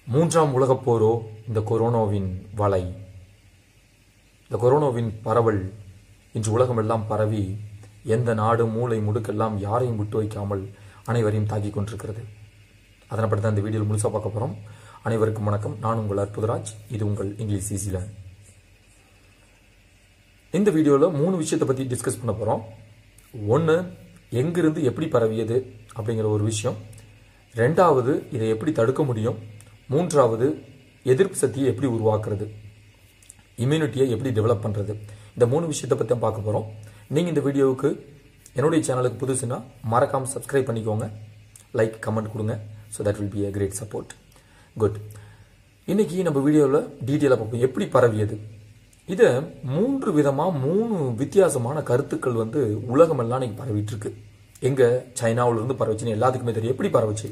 மூன்றாம் உலகப் போரோ இந்த கொரோனாவின் வலை இந்த கொரோனாவின் பரவல் இன்று உலகமெல்லாம் பரவி எந்த நாடு மூளை முடுக்கெல்லாம் யாரையும் விட்டு வைக்காமல் அனைவரையும் தாக்கிக் கொண்டிருக்கிறது அதனை பற்றி தான் இந்த வீடியோவில் முழுசாக பார்க்க போகிறோம் அனைவருக்கும் வணக்கம் நான் உங்கள் அற்புதராஜ் இது உங்கள் இங்கிலீஷ் ஈஸியில் இந்த வீடியோவில் மூணு விஷயத்தை பற்றி டிஸ்கஸ் பண்ண போகிறோம் ஒன்று எங்கிருந்து எப்படி பரவியது அப்படிங்கிற ஒரு விஷயம் ரெண்டாவது இதை எப்படி தடுக்க முடியும் மூன்றாவது எதிர்ப்பு சக்தியை எப்படி உருவாக்குறது இம்யூனிட்டியை எப்படி டெவலப் பண்ணுறது இந்த மூணு விஷயத்தை பற்றி தான் பார்க்க போகிறோம் நீங்கள் இந்த வீடியோவுக்கு என்னுடைய சேனலுக்கு புதுசுன்னா மறக்காமல் சப்ஸ்கிரைப் பண்ணிக்கோங்க லைக் கமெண்ட் கொடுங்க so that will be a great support good இன்னைக்கு நம்ம வீடியோவில் டீட்டெயிலாக பார்ப்போம் எப்படி பரவியது இதை மூன்று விதமாக மூணு வித்தியாசமான கருத்துக்கள் வந்து உலகமெல்லாம் இன்னைக்கு பரவிட்டு இருக்கு எங்க சைனாவிலிருந்து பரவச்சுன்னு எல்லாத்துக்குமே தெரியும் எப்படி பரவுச்சு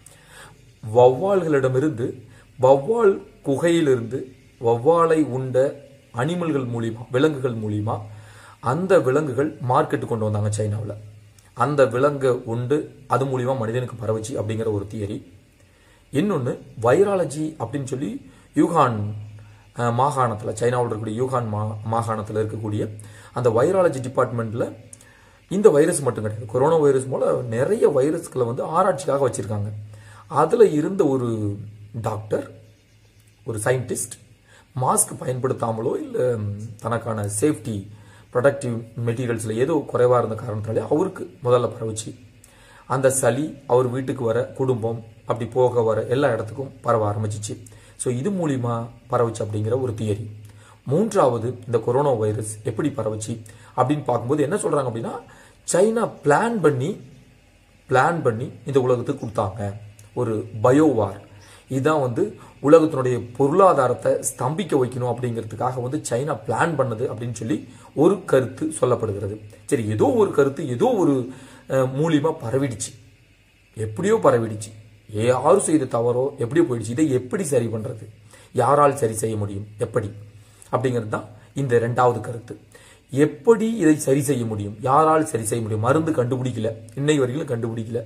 வௌவால்களிடமிருந்து வௌவால் குகையிலிருந்து வௌவாலை உண்ட அனிமல்கள் மூலியமா விலங்குகள் மூலியமா அந்த விலங்குகள் மார்க்கெட்டு கொண்டு வந்தாங்க சைனாவில் அந்த விலங்கை உண்டு அது மூலியமா மனிதனுக்கு பரவுச்சு அப்படிங்கிற ஒரு தியரி இன்னொன்று வைராலஜி அப்படின்னு சொல்லி யூகான் அஹ், மாகாணத்துல சைனாவில் இருக்கக்கூடிய யூகான் மா மாகாணத்தில் இருக்கக்கூடிய அந்த வைராலஜி டிபார்ட்மெண்ட்டில் இந்த வைரஸ் மட்டும் கிடையாது கொரோனா வைரஸ் போல நிறைய வைரஸ்களை வந்து ஆராய்ச்சிக்காக வச்சிருக்காங்க அதில் இருந்த ஒரு டாக்டர் ஒரு சயின்டிஸ்ட் மாஸ்க் பயன்படுத்தாமலோ இல்லை தனக்கான சேஃப்டி ப்ரொடக்டிவ் மெட்டீரியல்ஸில் ஏதோ குறைவாக இருந்த காரணத்தாலே அவருக்கு முதல்ல பரவுச்சு அந்த சளி அவர் வீட்டுக்கு வர குடும்பம் அப்படி போக வர எல்லா இடத்துக்கும் பரவ ஆரம்பிச்சிச்சு ஸோ இது மூலியமா பரவுச்சு அப்படிங்கிற ஒரு தியரி மூன்றாவது இந்த கொரோனா வைரஸ் எப்படி பரவுச்சு அப்படின்னு பார்க்கும்போது என்ன சொல்றாங்க அப்படின்னா சைனா பிளான் பண்ணி பிளான் பண்ணி இந்த உலகத்துக்கு கொடுத்தாங்க ஒரு பயோவார் இதுதான் வந்து உலகத்தினுடைய பொருளாதாரத்தை ஸ்தம்பிக்க வைக்கணும் அப்படிங்கிறதுக்காக வந்து சைனா பிளான் பண்ணது அப்படின்னு சொல்லி ஒரு கருத்து சொல்லப்படுகிறது சரி ஏதோ ஒரு கருத்து ஏதோ ஒரு அஹ், மூலியமா பரவிடுச்சு எப்படியோ பரவிடுச்சு யாரும் செய்த தவறோ எப்படியோ போயிடுச்சு இதை எப்படி சரி பண்றது யாரால் சரி செய்ய முடியும் எப்படி அப்படிங்கிறது தான் இந்த ரெண்டாவது கருத்து எப்படி இதை சரி செய்ய முடியும் யாரால் சரி செய்ய முடியும் மருந்து கண்டுபிடிக்கல இன்னை வரைக்கும் கண்டுபிடிக்கல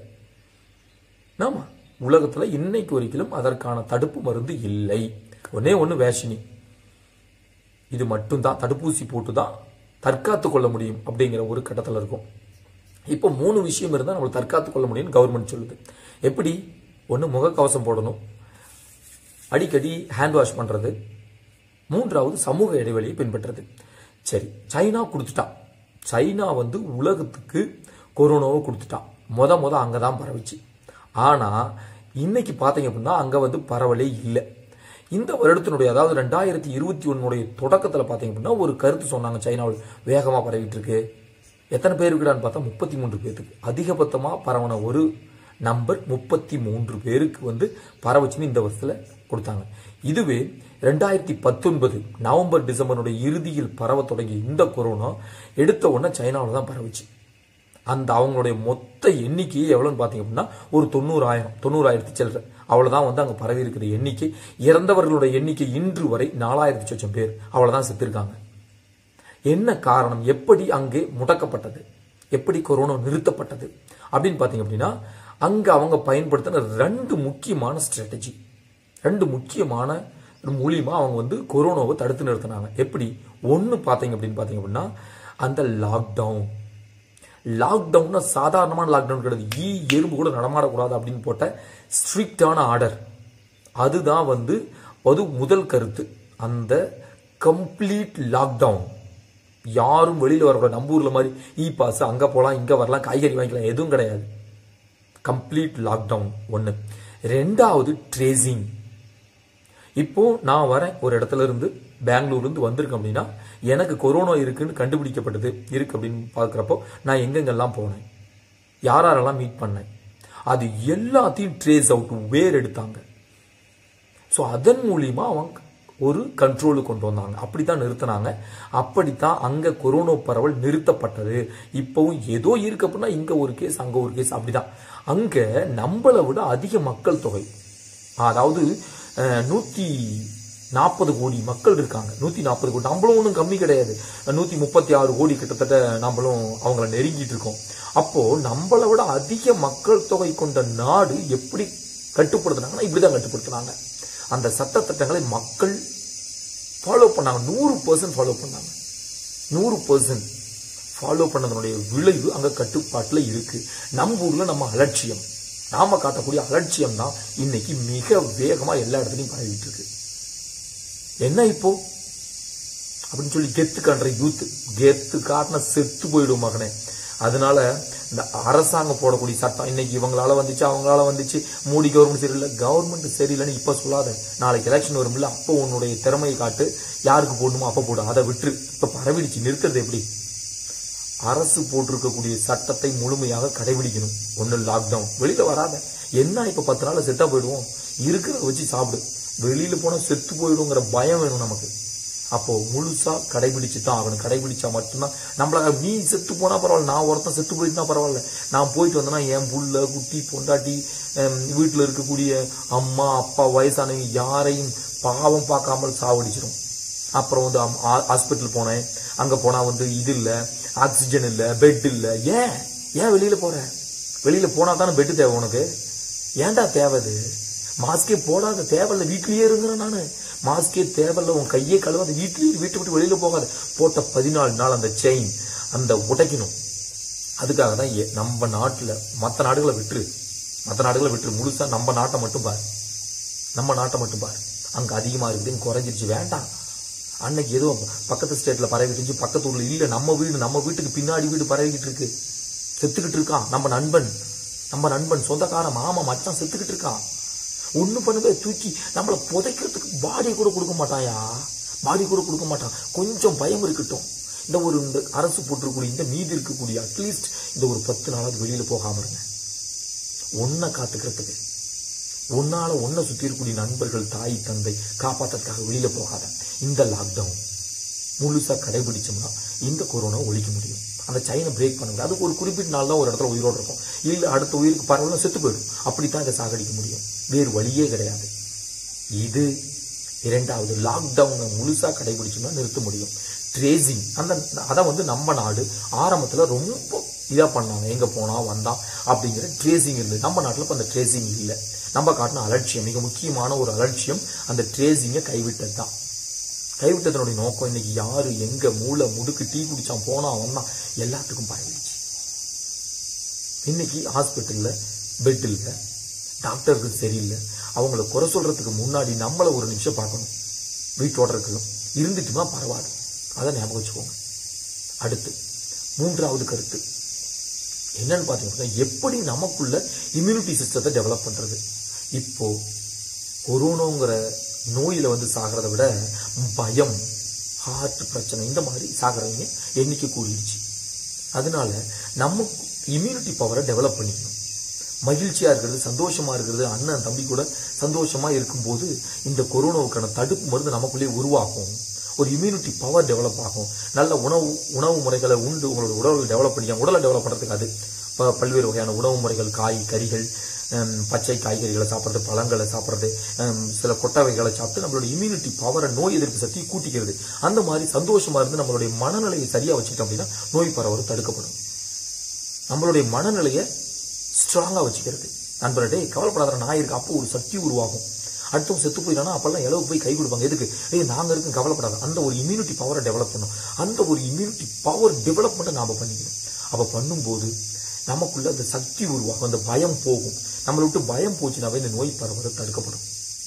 ஆமா உலகத்துல இன்னைக்கு வரைக்கும் அதற்கான தடுப்பு மருந்து இல்லை ஒன்னே ஒண்ணு வேஷினி இது மட்டும்தான் தடுப்பூசி போட்டு தான் தற்காத்து கொள்ள முடியும் அப்படிங்கிற ஒரு கட்டத்தில் இருக்கும் இப்போ மூணு விஷயம் இருந்தால் நம்மளை தற்காத்து கொள்ள முடியும்னு கவர்மெண்ட் சொல்லுது எப்படி ஒன்று முகக்கவசம் போடணும் அடிக்கடி ஹேண்ட் வாஷ் பண்றது மூன்றாவது சமூக இடைவெளியை பின்பற்றுறது சரி சைனா கொடுத்துட்டான் சைனா வந்து உலகத்துக்கு கொரோனாவை கொடுத்துட்டான் முத முத அங்கே தான் பரவிச்சு ஆனால் இன்னைக்கு பார்த்தீங்க அப்படின்னா அங்கே வந்து பரவலே இல்லை இந்த வருடத்தினுடைய அதாவது ரெண்டாயிரத்தி இருபத்தி ஒன்னுடைய தொடக்கத்தில் பார்த்தீங்க அப்படின்னா ஒரு கருத்து சொன்னாங்க சைனாவில் வேகமாக பரவிட்டு இருக்கு எத்தனை பேருக்குடான்னு பார்த்தா முப்பத்தி மூன்று பேருக்கு அதிகபட்சமாக பரவன ஒரு நம்பர் முப்பத்தி மூன்று பேருக்கு வந்து பரவச்சுன்னு இந்த வருஷத்துல கொடுத்தாங்க இதுவே ரெண்டாயிரத்தி பத்தொன்பது நவம்பர் டிசம்பருடைய இறுதியில் பரவ தொடங்கிய இந்த கொரோனா எடுத்த உடனே சைனாவில் தான் பரவுச்சு அந்த அவங்களுடைய மொத்த எண்ணிக்கையே எவ்வளோன்னு பார்த்தீங்க அப்படின்னா ஒரு தொண்ணூறாயிரம் தொண்ணூறாயிரத்தி சில்லற அவ்வளோதான் வந்து அங்கே பரவி இருக்கிற எண்ணிக்கை இறந்தவர்களுடைய எண்ணிக்கை இன்று வரை நாலாயிரத்தி சொச்சம் பேர் அவ்வளோதான் செத்துருக்காங்க என்ன காரணம் எப்படி அங்கே முடக்கப்பட்டது எப்படி கொரோனா நிறுத்தப்பட்டது அப்படின்னு பார்த்தீங்க அப்படின்னா அங்கே அவங்க பயன்படுத்தின ரெண்டு முக்கியமான ஸ்ட்ராட்டஜி ரெண்டு முக்கியமான மூலியமா அவங்க வந்து கொரோனாவை தடுத்து நிறுத்தினாங்க எப்படி ஒன்று பார்த்தீங்க அப்படின்னு பார்த்தீங்க அப்படின்னா அந்த லாக்டவுன் லாக்டவுன்னா சாதாரணமான லாக்டவுன் கிடையாது ஈ எறும்பு கூட நடமாடக்கூடாது அப்படின்னு போட்ட ஸ்ட்ரிக்டான ஆர்டர் அதுதான் வந்து அது முதல் கருத்து அந்த கம்ப்ளீட் லாக்டவுன் யாரும் வெளியில வரக்கூடாது நம்ம ஊர்ல மாதிரி இ பாஸ் அங்க போலாம் இங்க வரலாம் காய்கறி வாங்கிக்கலாம் எதுவும் கிடையாது கம்ப்ளீட் லாக்டவுன் ஒன்று ரெண்டாவது ட்ரேசிங் இப்போ நான் வரேன் ஒரு இடத்துல இருந்து பெங்களூர்ல இருந்து வந்திருக்கேன் அப்படின்னா எனக்கு கொரோனா இருக்குன்னு கண்டுபிடிக்கப்பட்டது இருக்கு அப்படின்னு பார்க்குறப்போ நான் எங்கெங்கெல்லாம் போனேன் யார் யாரெல்லாம் மீட் பண்ணேன் அது எல்லாத்தையும் ட்ரேஸ் அவுட் வேர் எடுத்தாங்க ஸோ அதன் மூலியமா அவங்க ஒரு கண்ட்ரோலுக்கு கொண்டு வந்தாங்க அப்படித்தான் நிறுத்தினாங்க அப்படித்தான் அங்க கொரோனா பரவல் நிறுத்தப்பட்டது இப்பவும் ஏதோ இருக்கு அப்படின்னா இங்க ஒரு கேஸ் அங்க ஒரு கேஸ் அப்படிதான் அங்க நம்மளை விட அதிக மக்கள் தொகை அதாவது அஹ், நூத்தி நாற்பது கோடி மக்கள் இருக்காங்க நூத்தி நாற்பது கோடி நம்மளும் ஒன்றும் கம்மி கிடையாது நூத்தி முப்பத்தி ஆறு கோடி கிட்டத்தட்ட நம்மளும் அவங்கள நெருங்கிட்டு இருக்கோம் அப்போ நம்மளை விட அதிக மக்கள் தொகை கொண்ட நாடு எப்படி கட்டுப்படுத்துனாங்கன்னா இப்படிதான் கட்டுப்படுத்துனாங்க அந்த சட்டத்திட்டங்களை மக்கள் ஃபாலோ பண்ணாங்க நூறு பர்சன்ட் ஃபாலோ பண்ணாங்க நூறு பர்சன்ட் ஃபாலோ பண்ணதனுடைய விளைவு அங்க கட்டுப்பாட்டுல இருக்கு நம்ம ஊர்ல நம்ம அலட்சியம் நாம காட்டக்கூடிய அலட்சியம் தான் இன்னைக்கு மிக வேகமா எல்லா இடத்துலயும் பரவிட்டு இருக்கு என்ன இப்போ அப்படின்னு சொல்லி கெத்து காட்டுற யூத் கெத்து காட்டின செத்து போயிடும் மகனே அதனால இந்த அரசாங்கம் போடக்கூடிய சட்டம் இன்னைக்கு இவங்களால வந்துச்சு அவங்களால வந்துச்சு மோடி கவர்மெண்ட் சரியில்லை கவர்மெண்ட் சரியில்லைன்னு இப்ப சொல்லாத நாளைக்கு எலெக்ஷன் வரும்ல அப்போ உன்னுடைய திறமையை காட்டு யாருக்கு போடணுமோ அப்ப போடு அதை விட்டு இப்ப பரவிடுச்சு நிறுத்துறது எப்படி அரசு போட்டிருக்கக்கூடிய சட்டத்தை முழுமையாக கடைபிடிக்கணும் ஒண்ணு லாக்டவுன் வெளியில வராத என்ன இப்ப பத்து நாள்ல செத்தா போயிடுவோம் இருக்கிறத வச்சு சாப்பிடு வெளியில போனா செத்து போயிடுங்கிற பயம் வேணும் நமக்கு அப்போ முழுசா கடைபிடிச்சு தான் ஆகணும் கடைபிடிச்சா மட்டும்தான் நம்மள நீ செத்து போனா பரவாயில்ல நான் ஒருத்தன் செத்து போயிட்டுனா பரவாயில்ல நான் போயிட்டு வந்தேன்னா என் புள்ள குட்டி பொண்டாட்டி ஹம், வீட்டுல இருக்கக்கூடிய அம்மா அப்பா வயசானவங்க யாரையும் பாவம் பார்க்காமல் சாவடிச்சிடும் அப்புறம் வந்து ஹாஸ்பிட்டல் போனேன் அங்க போனா வந்து இது இல்ல ஆக்சிஜன் இல்ல பெட் இல்ல ஏன் ஏன் வெளியில போற வெளியில போனா தானே பெட் தேவை உனக்கு ஏன்டா தேவை இது மாஸ்கே போடாத தேவையில்ல வீட்லயே இருங்கிறேன் நானு மாஸ்கே தேவையில்ல உன் கையே கழுவாத வீட்லயே இரு, வீட்டை விட்டு வெளியில போகாத போட்ட பதினாலு நாள் அந்த செயின் அந்த உடைக்கணும் அதுக்காக தான் ஏ- நம்ம நாட்டுல மத்த நாடுகளை விட்டுரு மத்த நாடுகளை விட்டுரு முழுசா நம்ம நாட்டை மட்டும் பாரு நம்ம நாட்டை மட்டும் பாரு அங்க அதிகமா இருக்குதுன்னு குறைஞ்சிருச்சு வேண்டாம் அன்னைக்கு ஏதோ பக்கத்து ஸ்டேட்ல பரவிட்டு இருந்துச்சு பக்கத்து ஊர்ல இல்ல நம்ம வீடு நம்ம வீட்டுக்கு பின்னாடி வீடு பரவிக்கிட்டு இருக்கு செத்துக்கிட்டு இருக்கான் நம்ம நண்பன் நம்ம நண்பன் சொந்தக்காரன் மாமா மச்சான் செத்துக்கிட்டு இருக்கான் ஒண்ணு பண்ணவே தூக்கி நம்மள புதைக்கிறதுக்கு பாடி கூட கொடுக்க மாட்டாயா பாடி கூட கொடுக்க மாட்டான் கொஞ்சம் பயம் இருக்கட்டும் இந்த ஒரு இந்த அரசு போட்டிருக்கக்கூடிய இந்த மீதி இருக்கக்கூடிய அட்லீஸ்ட் இந்த ஒரு பத்து நாளாவது வெளியில போகாம இருங்க ஒன்ன காத்துக்கிறதுக்கு உன்னால ஒன்ன சுத்தி இருக்கக்கூடிய நண்பர்கள் தாய் தந்தை காப்பாத்துறதுக்காக வெளியில போகாத இந்த லாக்டவுன் முழுசா கடைபிடிச்சோம்னா இந்த கொரோனா ஒழிக்க முடியும் அந்த சைனை பிரேக் பண்ண முடியும் அதுக்கு ஒரு குறிப்பிட்ட நாள் தான் ஒரு இடத்துல உயிரோடு இருக்கும் இல்ல அடுத்த உயிருக்கு பரவலாம் செத்து போயிடும் அப்படித்தான் இதை சாகடிக்க முடியும் வேறு வழியே கிடையாது இது இரண்டாவது லாக்டவுனை முழுசா கடைபிடிச்சோம்னா நிறுத்த முடியும் ட்ரேசிங் அந்த அதை வந்து நம்ம நாடு ஆரம்பத்துல ரொம்ப இதா பண்ணாங்க எங்க போனா வந்தா அப்படிங்கிற ட்ரேசிங் இருந்தது நம்ம நாட்டுல இப்ப அந்த ட்ரேசிங் இல்ல நம்ம காட்டின அலட்சியம் மிக முக்கியமான ஒரு அலட்சியம் அந்த ட்ரேசிங்கை கைவிட்டது தான் கைவிட்டதனுடைய நோக்கம் இன்னைக்கு யாரு எங்க மூளை முடுக்கு டீ குடிச்சான் போனா வந்தான் எல்லாத்துக்கும் பரவிடுச்சு இன்னைக்கு ஹாஸ்பிட்டல்ல பெட் இல்ல டாக்டருக்கு சரியில்லை அவங்கள குறை சொல்றதுக்கு முன்னாடி நம்மள ஒரு நிமிஷம் பார்க்கணும் வீட்டோட இருக்கணும் இருந்துட்டுமா பரவாயில்ல அதை ஞாபகம் வச்சுக்கோங்க அடுத்து மூன்றாவது கருத்து என்னன்னு பாத்தீங்கன்னா எப்படி நமக்குள்ள இம்யூனிட்டி சிஸ்டத்தை டெவலப் பண்றது இப்போ கொரோனாங்கிற நோயில வந்து சாகிறத விட பயம் ஹார்ட் பிரச்சனை இந்த மாதிரி சாகிறவங்க எண்ணிக்கை கூடிடுச்சு அதனால நம்ம இம்யூனிட்டி பவரை டெவலப் பண்ணிக்கணும் மகிழ்ச்சியா இருக்கிறது சந்தோஷமா இருக்கிறது அண்ணன் தம்பி கூட சந்தோஷமா இருக்கும்போது இந்த கொரோனாவுக்கான தடுப்பு மருந்து நமக்குள்ளே உருவாகும் ஒரு இம்யூனிட்டி பவர் டெவலப் ஆகும் நல்ல உணவு உணவு முறைகளை உண்டு உங்களோட உடலை டெவலப் பண்ணிக்க உடலை டெவலப் பண்றதுக்கு அது ப- பல்வேறு வகையான உணவு முறைகள் காய் கறிகள் ஹம், பச்சை காய்கறிகளை சாப்பிட்றது பழங்களை சாப்பிட்றது ஹம், சில கொட்டவைகளை சாப்பிட்டு நம்மளோட இம்யூனிட்டி பவரை நோய் எதிர்ப்பு சக்தியை கூட்டிக்கிறது அந்த மாதிரி சந்தோஷமா இருந்து நம்மளுடைய மனநிலையை சரியா வச்சுக்கிட்டோம் அப்படின்னா நோய் பரவல் தடுக்கப்படும் நம்மளுடைய மனநிலையை ஸ்ட்ராங்கா வச்சுக்கிறது நண்பர்களே கவலைப்படாத நான் இருக்கு அப்போ ஒரு சக்தி உருவாகும் அடுத்தவங்க செத்து போயிட்டானா அப்பெல்லாம் இளவு போய் கை கொடுப்பாங்க எதுக்கு ஏய் நாங்க இருக்கு கவலைப்படாத அந்த ஒரு இம்யூனிட்டி பவரை டெவலப் பண்ணும் அந்த ஒரு இம்யூனிட்டி பவர் டெவலப்மெண்ட்டை நாம பண்ணிக்கணும் அப்ப பண்ணும்போது நமக்குள்ள அந்த சக்தி உருவாகும் அந்த பயம் போகும் நம்மளை விட்டு பயம் போச்சுனாவே இந்த நோய் பரவுறது தடுக்கப்படும்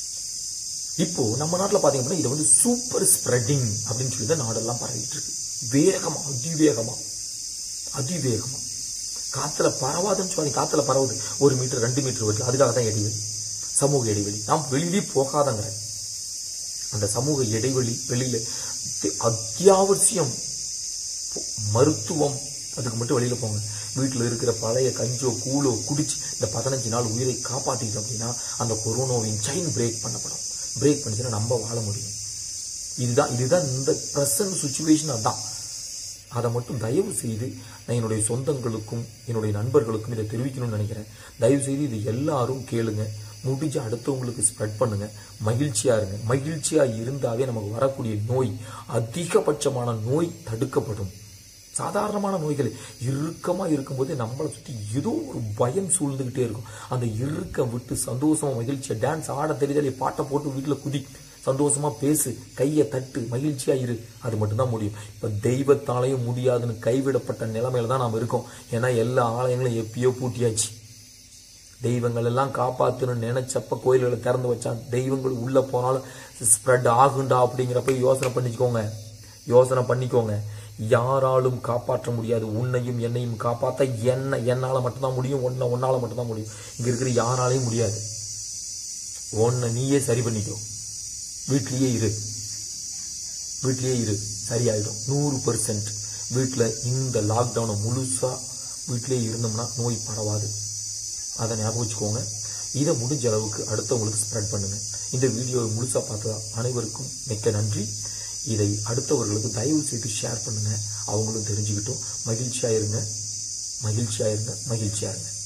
இப்போ நம்ம நாட்டுல பாத்தீங்க அப்படின்னா இது வந்து சூப்பர் ஸ்ப்ரெட்டிங் அப்படின்னு சொல்லி தான் நாடெல்லாம் பரவிட்டு இருக்கு வேகமா அதிவேகமா அதிவேகமா காத்துல பரவாதுன்னு சொல்லி காத்துல பரவுது ஒரு மீட்டர் ரெண்டு மீட்டர் வரைக்கும் அதுக்காக தான் இடைவெளி சமூக இடைவெளி நாம் வெளியிலே போகாதங்கிற அந்த சமூக இடைவெளி வெளியில தி- அத்தியாவசியம் பொ- மருத்துவம் அதுக்கு மட்டும் வெளியில போங்க வீட்டுல இருக்கிற பழைய கஞ்சோ கூழோ குடிச்சு இந்த பதினஞ்சு நாள் உயிரை காப்பாத்திட்டோம் அப்படின்னா அந்த கொரோனாவின் செயின் பிரேக் பண்ணப்படும் பிரேக் பண்ணிச்சுன்னா நம்ம வாழ முடியும் இதுதான் இதுதான் இந்த பிரசன்ட் சுச்சுவேஷன் அதான் அதை மட்டும் தயவு செய்து நான் என்னுடைய சொந்தங்களுக்கும் என்னுடைய நண்பர்களுக்கும் இதை தெரிவிக்கணும்னு நினைக்கிறேன் தயவு செய்து இது எல்லாரும் கேளுங்க முடிஞ்ச அடுத்தவங்களுக்கு ஸ்ப்ரெட் பண்ணுங்க மகிழ்ச்சியா இருங்க மகிழ்ச்சியா இருந்தாவே நமக்கு வரக்கூடிய நோய் அதிகபட்சமான நோய் தடுக்கப்படும் சாதாரணமான நோய்கள் இறுக்கமா இருக்கும்போது நம்மளை சுற்றி ஏதோ ஒரு பயம் சூழ்ந்துகிட்டே இருக்கும் அந்த இறுக்கம் விட்டு சந்தோஷமா மகிழ்ச்சியா டான்ஸ் ஆட தெரிதலை பாட்டை போட்டு வீட்டுல குதி சந்தோஷமா பேசு கையை தட்டு மகிழ்ச்சியா இரு அது மட்டும்தான் முடியும் இப்ப தெய்வத்தாலையும் முடியாதுன்னு கைவிடப்பட்ட நிலைமையில தான் நாம் இருக்கோம் ஏன்னா எல்லா ஆலயங்களும் எப்பயோ பூட்டியாச்சு தெய்வங்கள் எல்லாம் காப்பாத்தணும்னு நினைச்சப்ப கோயில்களை திறந்து வச்சா தெய்வங்கள் உள்ள போனாலும் ஸ்ப்ரெட் ஆகுண்டா அப்படிங்கிறப்ப யோசனை பண்ணிக்கோங்க யோசனை பண்ணிக்கோங்க யாராலும் காப்பாற்ற முடியாது உன்னையும் என்னையும் காப்பாத்த என்ன என்னால மட்டும்தான் முடியும் உன்னை உன்னால மட்டும்தான் முடியும் இங்க இருக்கிற யாராலையும் முடியாது உன்னை நீயே சரி பண்ணிக்கோ வீட்லயே இரு வீட்லயே இரு சரியாயிடும் நூறு பெர்சன்ட் வீட்டில் இந்த லாக்டவுனை முழுசா வீட்டிலேயே இருந்தோம்னா நோய் பரவாது அதை ஞாபகம் வச்சுக்கோங்க இதை முடிஞ்ச அளவுக்கு அடுத்தவங்களுக்கு ஸ்ப்ரெட் பண்ணுங்க இந்த வீடியோவை முழுசா பார்த்ததா அனைவருக்கும் மிக்க நன்றி இதை அடுத்தவர்களுக்கு தயவு செய்து ஷேர் பண்ணுங்க அவங்களும் தெரிஞ்சுக்கிட்டும் மகிழ்ச்சியா இருங்க மகிழ்ச்சியா இருங்க மகிழ்ச்சியா இருங்க